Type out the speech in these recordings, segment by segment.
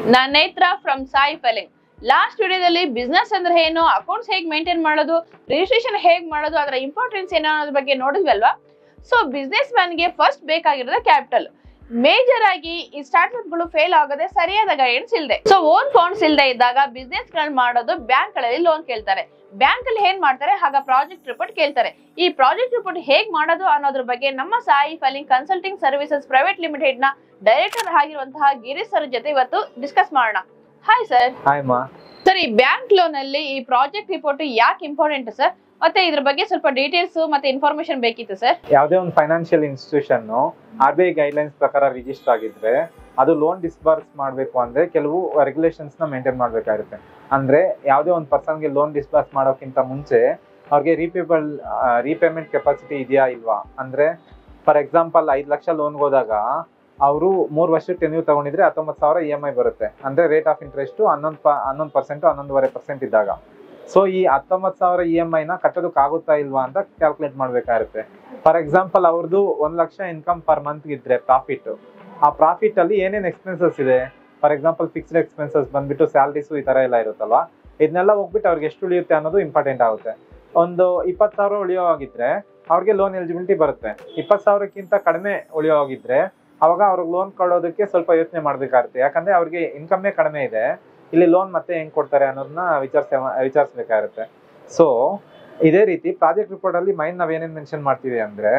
non Netra from Sai filing last ವಿಡಿಯೋದಲ್ಲಿ business ಅಂದ್ರೆ ಏನು ಅಕೌಂಟ್ಸ್ ಹೇಗ್ ಮೇಂಟೈನ್ ಮಾಡೋದು ರಿಜಿಸ್ಟ್ರೇಷನ್ ಹೇಗ್ ಮಾಡೋದು ಅದರ ಇಂಪಾರ್ಟೆನ್ಸ್ ಏನು ಅನ್ನೋದ್ರ ಬಗ್ಗೆ ನೋಡಿದ್ವಲ್ವಾ ಸೊ ಬಿಸ್ನೆಸ್ ಮ್ಯಾನ್ಗೆ ಫಸ್ಟ್ ಬೇಕಾಗಿರೋದು ಕ್ಯಾಪಿಟಲ್ ಮೇಜರ್ ಆಗಿ ಈ ಸ್ಟಾರ್ಟ್ಅಪ್ ಗಳು ಫೇಲ್ ಆಗದೆ ಸರಿಯಾದ ಗೈಡೆನ್ಸ್ ಇಲ್ಲದೆ ಸೊ ಓನ್ ಫಂಡ್ಸ್ ಇಲ್ಲದೆ ಇದ್ದಾಗ ಬಿಸ್ನೆಸ್ ಗಳು ಮಾಡೋದು ಬ್ಯಾಂಕ್ ಗಳಲ್ಲಿ ಲೋನ್ ಕೇಳ್ತಾರೆ ಬ್ಯಾಂಕ್ ಅಲ್ಲಿ ಏನ್ ಮಾಡ್ತಾರೆ ಆಗ ಪ್ರಾಜೆಕ್ಟ್ ರಿಪೋರ್ಟ್ ಕೇಳ್ತಾರೆ ಈ ಪ್ರಾಜೆಕ್ಟ್ ರಿಪೋರ್ಟ್ ಹೇಗ್ ಮಾಡೋದು ಅನ್ನೋದ್ರ ಬಗ್ಗೆ ನಮ್ಮ Sai filing consulting services private limited ನ ಡೈರೆಕ್ಟರ್ ಆಗಿರುವಂತಹ ಗಿರೀಶ್ ಸರ್ ಜೊತೆ ಇವತ್ತು ಡಿಸ್ಕಸ್ ಮಾಡೋಣ ಹಾಯ್ ಸರ್ ಹಾಯ್ ಮಾ ಸರ್ ಈ ಬ್ಯಾಂಕ್ ಲೋನ್ ಅಲ್ಲಿ ಈ ಪ್ರಾಜೆಕ್ಟ್ ರಿಪೋರ್ಟ್ ಯಾಕೆ ಇಂಪಾರ್ಟೆಂಟ್ ಸರ್ ಮತ್ತೆ ಇದ್ರ ಬಗ್ಗೆ ಸ್ವಲ್ಪ ಡೀಟೇಲ್ಸ್ ಮತ್ತೆ ಇನ್ಫಾರ್ಮೇಶನ್ ಬೇಕಿತ್ತು ಸರ್ ಯಾವುದೇ ಒಂದು financial institution R B I guidelines ಪ್ರಕಾರ ರಿಜಿಸ್ಟರ್ ಆಗಿದ್ರೆ ಅದು ಲೋನ್ ಡಿಸ್ಬರ್ಸ್ ಮಾಡಬೇಕು ಅಂದ್ರೆ ಕೆಲವು ರೆಗ್ಯುಲೇಷನ್ಸ್ ನ ಮೇಂಟೈನ್ ಮಾಡಬೇಕಾಗುತ್ತೆ ಅಂದ್ರೆ ಯಾವುದೇ ಒಂದು ಪರ್ಸನ್ಗೆ ಲೋನ್ ಡಿಸ್ಬರ್ಸ್ ಮಾಡೋಕ್ಕಿಂತ ಮುಂಚೆ ಅವ್ರಿಗೆ ರೀಪೇಬಲ್ ರೀಪೇಮೆಂಟ್ ಕೆಪಾಸಿಟಿ ಇದೆಯಾ ಇಲ್ವಾ ಅಂದ್ರೆ ಫಾರ್ ಎಕ್ಸಾಂಪಲ್ ಐದು ಲಕ್ಷ ಲೋನ್ ಹೋದಾಗ ಅವರು ಮೂರು ವರ್ಷ ಟೆನ್ಯೂ ತಗೊಂಡಿದ್ರೆ ಹತ್ತೊಂಬತ್ತು ಸಾವಿರ ಇ ಎಮ್ ಐ ಬರುತ್ತೆ ಅಂದ್ರೆ ರೇಟ್ ಆಫ್ ಇಂಟ್ರೆಸ್ಟ್ ಹನ್ನೊಂದು ಪ ಹನ್ನೊಂದು ಪರ್ಸೆಂಟ್ ಹನ್ನೊಂದುವರೆ ಪರ್ಸೆಂಟ್ ಇದ್ದಾಗ ಸೊ ಈ ಹತ್ತೊಂಬತ್ತು ಸಾವಿರ ಇ ಎಮ್ ಐನ ಕಟ್ಟೋದಕ್ಕಾಗುತ್ತಾ ಇಲ್ವಾ ಅಂತ ಕ್ಯಾಲ್ಕುಲೇಟ್ ಮಾಡ್ಬೇಕಾಗುತ್ತೆ ಫಾರ್ ಎಕ್ಸಾಂಪಲ್ ಅವ್ರದ್ದು ಒಂದ್ ಲಕ್ಷ ಇನ್ಕಮ್ ಪರ್ ಮಂತ್ ಇದ್ರೆ ಪ್ರಾಫಿಟ್ ಆ ಪ್ರಾಫಿಟ್ ಅಲ್ಲಿ ಏನೇನ್ ಎಕ್ಸ್ಪೆನ್ಸಸ್ ಇದೆ ಫಾರ್ ಎಕ್ಸಾಂಪಲ್ ಫಿಕ್ಸ್ಡ್ ಎಕ್ಸ್ಪೆನ್ಸಸ್ ಬಂದ್ಬಿಟ್ಟು ಸ್ಯಾಲ್ರೀಸ್ ಈ ತರ ಎಲ್ಲ ಇರುತ್ತಲ್ವಾ ಇದನ್ನೆಲ್ಲ ಹೋಗ್ಬಿಟ್ಟು ಅವ್ರಿಗೆ ಎಷ್ಟು ಉಳಿಯುತ್ತೆ ಅನ್ನೋದು ಇಂಪಾರ್ಟೆಂಟ್ ಆಗುತ್ತೆ ಒಂದು ಇಪ್ಪತ್ತು ಸಾವಿರ ಉಳಿಯೋ ಆಗಿದ್ರೆ ಅವ್ರಿಗೆ ಲೋನ್ ಎಲಿಜಿಬಿಲಿಟಿ ಬರುತ್ತೆ ಇಪ್ಪತ್ತು ಸಾವಿರಕ್ಕಿಂತ ಕಡಿಮೆ ಉಳಿಯೋ ಆಗಿದ್ರೆ ಅವಾಗ ಅವ್ರಿಗೆ ಲೋನ್ ಕೊಡೋದಕ್ಕೆ ಸ್ವಲ್ಪ ಯೋಚನೆ ಮಾಡ್ಬೇಕಾಗುತ್ತೆ ಯಾಕಂದ್ರೆ ಅವ್ರಿಗೆ ಇನ್ಕಮ್ಮೇ ಕಡಿಮೆ ಇದೆ ಇಲ್ಲಿ ಲೋನ್ ಮತ್ತೆ ಹೆಂಗ್ ಕೊಡ್ತಾರೆ ಅನ್ನೋದನ್ನ ವಿಚಾರಿಸ ವಿಚಾರಿಸ್ಬೇಕಾಗುತ್ತೆ ಸೊ ಇದೇ ರೀತಿ ಪ್ರಾಜೆಕ್ಟ್ ರಿಪೋರ್ಟ್ ಅಲ್ಲಿ ಮೈನ್ ನಾವ್ ಏನೇನ್ ಮೆನ್ಷನ್ ಮಾಡ್ತೀವಿ ಅಂದ್ರೆ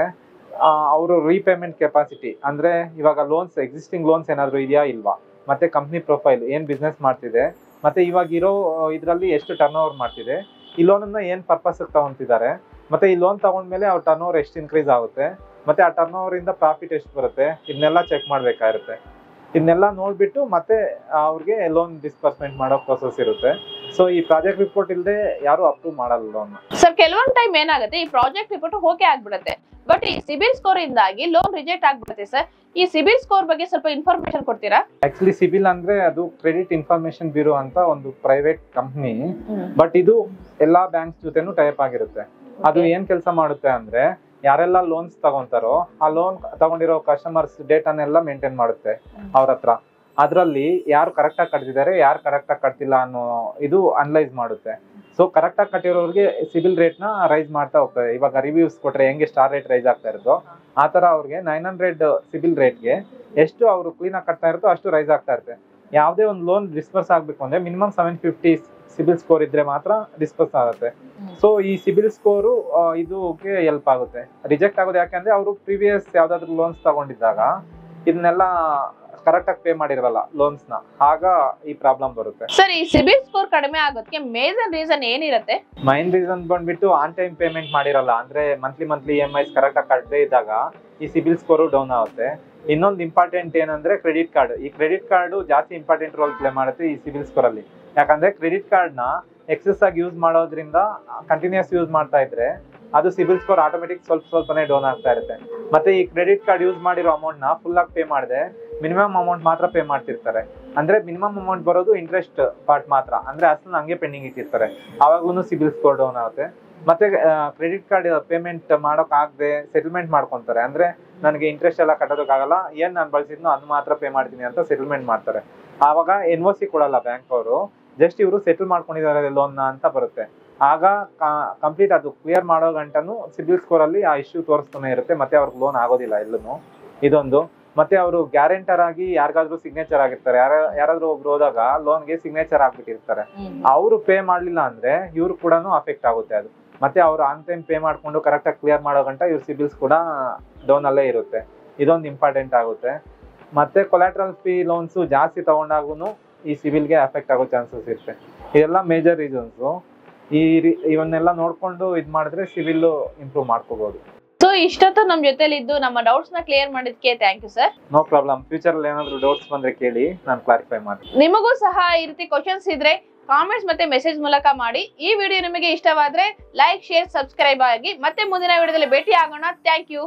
ಅವರು ರೀಪೇಮೆಂಟ್ ಕೆಪಾಸಿಟಿ ಅಂದ್ರೆ ಇವಾಗ ಲೋನ್ಸ್ ಎಕ್ಸಿಸ್ಟಿಂಗ್ ಲೋನ್ಸ್ ಏನಾದ್ರು ಇದೆಯಾ ಇಲ್ವಾ ಮತ್ತೆ ಕಂಪ್ನಿ ಪ್ರೊಫೈಲ್ ಏನ್ ಬಿಸ್ನೆಸ್ ಮಾಡ್ತಿದೆ ಮತ್ತೆ ಇವಾಗ ಇರೋ ಇದರಲ್ಲಿ ಎಷ್ಟು ಟರ್ನ್ ಓವರ್ ಮಾಡ್ತಿದೆ ಈ ಲೋನ್ ಅನ್ನ ಏನ್ ಪರ್ಪಸ್ ತಗೊಂತಿದ್ದಾರೆ ಮತ್ತೆ ಈ ಲೋನ್ ತಗೊಂಡ್ಮೇಲೆ ಅವ್ರ ಟರ್ನ್ ಓವರ್ ಎಷ್ಟು ಇನ್ಕ್ರೀಸ್ ಆಗುತ್ತೆ ಮತ್ತೆ ಆ ಟರ್ನ್ ಓವರ್ ಇಂದ ಪ್ರಾಫಿಟ್ ಎಷ್ಟು ಬರುತ್ತೆ ಇದನ್ನೆಲ್ಲ ಚೆಕ್ ಮಾಡ್ಬೇಕಾಗಿರುತ್ತೆ ಇದನ್ನೆಲ್ಲ ನೋಡ್ಬಿಟ್ಟು ಮತ್ತೆ ಅವ್ರಿಗೆ ಲೋನ್ ಡಿಸ್ಬರ್ಸ್ಮೆಂಟ್ ಮಾಡೋ ಪ್ರೊಸೆಸ್ ಇರುತ್ತೆ ಸೊ ಈ ಪ್ರಾಜೆಕ್ಟ್ ರಿಪೋರ್ಟ್ ಇಲ್ಲದೆ ಯಾರು ಅಪ್ರೂವ್ ಮಾಡಲ್ಲ ಲೋನ್ ಸರ್ ಕೆಲವೊಂದ್ ಟೈಮ್ ಏನಾಗುತ್ತೆ ಈ ಪ್ರಾಜೆಕ್ಟ್ ರಿಪೋರ್ಟ್ ಓಕೆ ಆಗ್ಬಿಡುತ್ತೆ ಬಟ್ ಈ ಸಿಬಿಲ್ ಸ್ಕೋರ್ ಇಂದಾಗಿ ಲೋನ್ ರಿಜೆಕ್ಟ್ ಆಗ್ಬಿಡುತ್ತೆ ಸರ್ ಈ ಸಿಬಿಲ್ ಸ್ಕೋರ್ ಬಗ್ಗೆ ಸ್ವಲ್ಪ ಇನ್ಫಾರ್ಮೇಶನ್ ಕೊಡ್ತೀರಾ ಆಕ್ಚುಲಿ ಸಿಬಿಲ್ ಅಂದ್ರೆ ಅದು ಕ್ರೆಡಿಟ್ ಇನ್ಫಾರ್ಮೇಶನ್ ಬ್ಯೂರೋ ಅಂತ ಒಂದು ಪ್ರೈವೇಟ್ ಕಂಪ್ನಿ ಬಟ್ ಇದು ಎಲ್ಲಾ ಬ್ಯಾಂಕ್ಸ್ ಜೊತೆನೂ ಟೈಪ್ ಆಗಿರುತ್ತೆ ಅದು ಏನ್ ಕೆಲಸ ಮಾಡುತ್ತೆ ಅಂದ್ರೆ ಯಾರೆಲ್ಲ ಲೋನ್ಸ್ ತಗೊಂತಾರೋ ಆ ಲೋನ್ ತಗೊಂಡಿರೋ ಕಸ್ಟಮರ್ಸ್ ಡೇಟಾನೆಲ್ಲ ಮೇಂಟೈನ್ ಮಾಡುತ್ತೆ ಅವ್ರ ಹತ್ರ ಅದರಲ್ಲಿ ಯಾರು ಕರೆಕ್ಟ್ ಆಗಿ ಕಟ್ತಿದ್ದಾರೆ ಯಾರು ಕರೆಕ್ಟ್ ಆಗಿ ಕಟ್ತಿಲ್ಲ ಅನ್ನೋ ಇದು ಅನಲೈಸ್ ಮಾಡುತ್ತೆ ಸೊ ಕರೆಕ್ಟ್ ಆಗಿ ಕಟ್ಟಿರೋರಿಗೆ ಸಿಬಿಲ್ ರೇಟ್ ನ ರೈಸ್ ಮಾಡ್ತಾ ಹೋಗ್ತಾರೆ ಇವಾಗ ರಿವ್ಯೂಸ್ ಕೊಟ್ರೆ ಹೆಂಗೆ ಸ್ಟಾರ್ ರೇಟ್ ರೈಸ್ ಆಗ್ತಾ ಇರುತ್ತೋ ಆ ತರ ಅವ್ರಿಗೆ ನೈನ್ ಹಂಡ್ರೆಡ್ ಸಿಬಿಲ್ ರೇಟ್ಗೆ ಎಷ್ಟು ಅವರು ಕ್ಲೀನ್ ಆಗಿ ಕಟ್ತಾ ಇರುತ್ತೋ ಅಷ್ಟು ರೈಸ್ ಆಗ್ತಾ ಇರುತ್ತೆ ಯಾವುದೇ ಒಂದು ಲೋನ್ ಡಿಸ್ಪರ್ಸ್ ಆಗ್ಬೇಕು ಅಂದ್ರೆ minimum seven fifty CIBIL score ಇದ್ರೆ ಮಾತ್ರ ಡಿಸ್ಪರ್ಸ್ ಆಗುತ್ತೆ ಸೊ ಈ ಸಿಬಿಲ್ ಸ್ಕೋರು ಇದಕ್ಕೆ ಹೆಲ್ಪ್ ಆಗುತ್ತೆ ರಿಜೆಕ್ಟ್ ಆಗೋದು ಯಾಕಂದ್ರೆ ಅವರು ಪ್ರೀವಿಯಸ್ ಯಾವ್ದಾದ್ರು ಲೋನ್ಸ್ ತಗೊಂಡಿದ್ದಾಗ ಇದನ್ನೆಲ್ಲ ಕರೆಕ್ಟ್ ಆಗಿ ಪೇ ಮಾಡಿರಲ್ಲ ಲೋನ್ಸ್ ನ ಆಗ ಈ ಪ್ರಾಬ್ಲಮ್ ಬರುತ್ತೆ ಸರ್ ಈ ಸಿಬಿಲ್ ಸ್ಕೋರ್ ಕಡಿಮೆ ಆಗೋದಕ್ಕೆ ಮೇಜರ್ ರೀಸನ್ ಏನಿರುತ್ತೆ ಮೈನ್ ರೀಸನ್ ಬಂದ್ಬಿಟ್ಟು ಆನ್ ಟೈಮ್ ಪೇಮೆಂಟ್ ಮಾಡಿರಲ್ಲ ಅಂದ್ರೆ monthly monthly E M Is correct ಆಗಿ ಕಟ್ಟದೇ ಇದ್ದಾಗ ಈ ಸಿಬಿಲ್ ಸ್ಕೋರು ಡೌನ್ ಆಗುತ್ತೆ ಇನ್ನೊಂದು ಇಂಪಾರ್ಟೆಂಟ್ ಏನಂದ್ರೆ ಕ್ರೆಡಿಟ್ ಕಾರ್ಡ್ ಈ ಕ್ರೆಡಿಟ್ ಕಾರ್ಡ್ ಜಾಸ್ತಿ ಇಂಪಾರ್ಟೆಂಟ್ ರೋಲ್ ಪ್ಲೇ ಮಾಡುತ್ತೆ ಈ ಸಿಬಿಲ್ ಸ್ಕೋರ್ ಅಲ್ಲಿ ಯಾಕಂದ್ರೆ ಕ್ರೆಡಿಟ್ ಕಾರ್ಡ್ ನ ಎಕ್ಸೆಸ್ ಆಗಿ ಯೂಸ್ ಮಾಡೋದ್ರಿಂದ ಕಂಟಿನ್ಯೂಸ್ ಯೂಸ್ ಮಾಡ್ತಾ ಇದ್ರೆ ಅದು ಸಿಬಿಲ್ ಸ್ಕೋರ್ ಆಟೋಮೆಟಿಕ್ ಸ್ವಲ್ಪ ಸ್ವಲ್ಪನೇ ಡೌನ್ ಆಗ್ತಾ ಇರುತ್ತೆ ಮತ್ತೆ ಈ ಕ್ರೆಡಿಟ್ ಕಾರ್ಡ್ ಯೂಸ್ ಮಾಡಿರೋ ಅಮೌಂಟ್ ನ ಫುಲ್ ಆಗಿ ಪೇ ಮಾಡದೆ ಮಿನಿಮಮ್ ಅಮೌಂಟ್ ಮಾತ್ರ ಪೇ ಮಾಡ್ತಿರ್ತಾರೆ ಅಂದ್ರೆ ಮಿನಿಮಮ್ ಅಮೌಂಟ್ ಬರೋದು ಇಂಟ್ರೆಸ್ಟ್ ಪಾರ್ಟ್ ಮಾತ್ರ ಅಂದ್ರೆ ಅಸಲು ಹಂಗೆ ಪೆಂಡಿಂಗ್ ಇಟ್ಟಿರ್ತಾರೆ ಅವಾಗೂ ಸಿಬಿಲ್ ಸ್ಕೋರ್ ಡೌನ್ ಆಗುತ್ತೆ ಮತ್ತೆ ಕ್ರೆಡಿಟ್ ಕಾರ್ಡ್ ಪೇಮೆಂಟ್ ಮಾಡೋಕ್ ಆಗದೆ ಸೆಟಲ್ಮೆಂಟ್ ಮಾಡ್ಕೊಂತಾರೆ ಅಂದ್ರೆ ನನಗೆ ಇಂಟ್ರೆಸ್ಟ್ ಎಲ್ಲ ಕಟ್ಟೋದಕ್ಕಾಗಲ್ಲ ಏನ್ ನಾನು ಬಳಸಿದ್ನೋ ಅದು ಮಾತ್ರ ಪೇ ಮಾಡ್ತೀನಿ ಅಂತ ಸೆಟಲ್ಮೆಂಟ್ ಮಾಡ್ತಾರೆ ಆವಾಗ ಎನ್ ಒ ಸಿ ಕೊಡಲ್ಲ ಬ್ಯಾಂಕ್ ಅವರು ಜಸ್ಟ್ ಇವರು ಸೆಟಲ್ ಮಾಡ್ಕೊಂಡಿದ್ದಾರೆ ಲೋನ್ ಅಂತ ಬರುತ್ತೆ ಆಗ ಕಂಪ್ಲೀಟ್ ಅದು ಕ್ಲಿಯರ್ ಮಾಡೋ ಗಂಟನು ಸಿಬಿಲ್ ಸ್ಕೋರ್ ಅಲ್ಲಿ ಆ ಇಶ್ಯೂ ತೋರಿಸ್ತಾನೆ ಇರುತ್ತೆ ಮತ್ತೆ ಅವ್ರಿಗೆ ಲೋನ್ ಆಗೋದಿಲ್ಲ ಎಲ್ಲೂ ಇದೊಂದು ಮತ್ತೆ ಅವರು ಗ್ಯಾರಂಟರ್ ಆಗಿ ಯಾರಿಗಾದ್ರೂ ಸಿಗ್ನೇಚರ್ ಆಗಿರ್ತಾರೆ ಯಾರ ಯಾರಾದ್ರೂ ಒಬ್ರು ಹೋದಾಗ ಲೋನ್ಗೆ ಸಿಗ್ನೇಚರ್ ಆಗ್ಬಿಟ್ಟಿರ್ತಾರೆ ಅವರು ಪೇ ಮಾಡ್ಲಿಲ್ಲ ಅಂದ್ರೆ ಇವ್ರು ಕೂಡ ಅಫೆಕ್ಟ್ ಆಗುತ್ತೆ ಅದು ಮತ್ತೆ ಅವ್ರು ಆನ್ ಟೈಮ್ ಪೇ ಮಾಡ್ಕೊಂಡು ಕರೆಕ್ಟ್ ಆಗಿ ಕ್ಲಿಯರ್ ಮಾಡೋ ಗಂಟ ಇವ್ರ ಸಿಬಿಲ್ಸ್ ಕೂಡ ಡೌನ್ ಅಲ್ಲೇ ಇರುತ್ತೆ ಇದೊಂದು ಇಂಪಾರ್ಟೆಂಟ್ ಆಗುತ್ತೆ ಮತ್ತೆ ಕೊಲಾಟ್ರಲ್ ಫೀ ಲೋನ್ಸ್ ಜಾಸ್ತಿ ತಗೊಂಡಾಗೂ ಈ ಸಿಬಿಲ್ಗೆ ಅಫೆಕ್ಟ್ ಆಗೋ ಚಾನ್ಸಸ್ ಇರುತ್ತೆ ಇದೆಲ್ಲ ಮೇಜರ್ ರೀಸನ್ಸ್ ಈ ರೀ- ಇವನ್ನೆಲ್ಲ ನೋಡ್ಕೊಂಡು ಇದ್ ಮಾಡಿದ್ರೆ ಸಿವಿಲ್ ಇಂಪ್ರೂವ್ ಮಾಡ್ಕೋಬಹುದು ಸೊ ಇಷ್ಟೊತ್ತು ನಮ್ ಜೊತೆಲಿ ಇದ್ದು ನಮ್ಮ ಡೌಟ್ಸ್ ನ ಕ್ಲಿಯರ್ ಮಾಡಿದ್ಕೆ thank you sir no problem future ಅಲ್ಲಿ ಏನಾದ್ರು ಡೌಟ್ಸ್ ಬಂದ್ರೆ ಕೇಳಿ ನಾನು ಕ್ಲಾರಿಫೈ ಮಾಡ್ತೀನಿ ನಿಮಗೂ ಸಹ ಈ ರೀತಿ ಕ್ವಶನ್ಸ್ ಇದ್ರೆ ಕಾಮೆಂಟ್ಸ್ ಮತ್ತೆ ಮೆಸೇಜ್ ಮೂಲಕ ಮಾಡಿ ಈ ವಿಡಿಯೋ ನಿಮಗೆ ಇಷ್ಟವಾದ್ರೆ ಲೈಕ್ ಶೇರ್ ಸಬ್ಸ್ಕ್ರೈಬ್ ಆಗಿ ಮತ್ತೆ ಮುಂದಿನ ವಿಡಿಯೋದಲ್ಲಿ ಭೇಟಿ ಆಗೋಣ ಥ್ಯಾಂಕ್ ಯು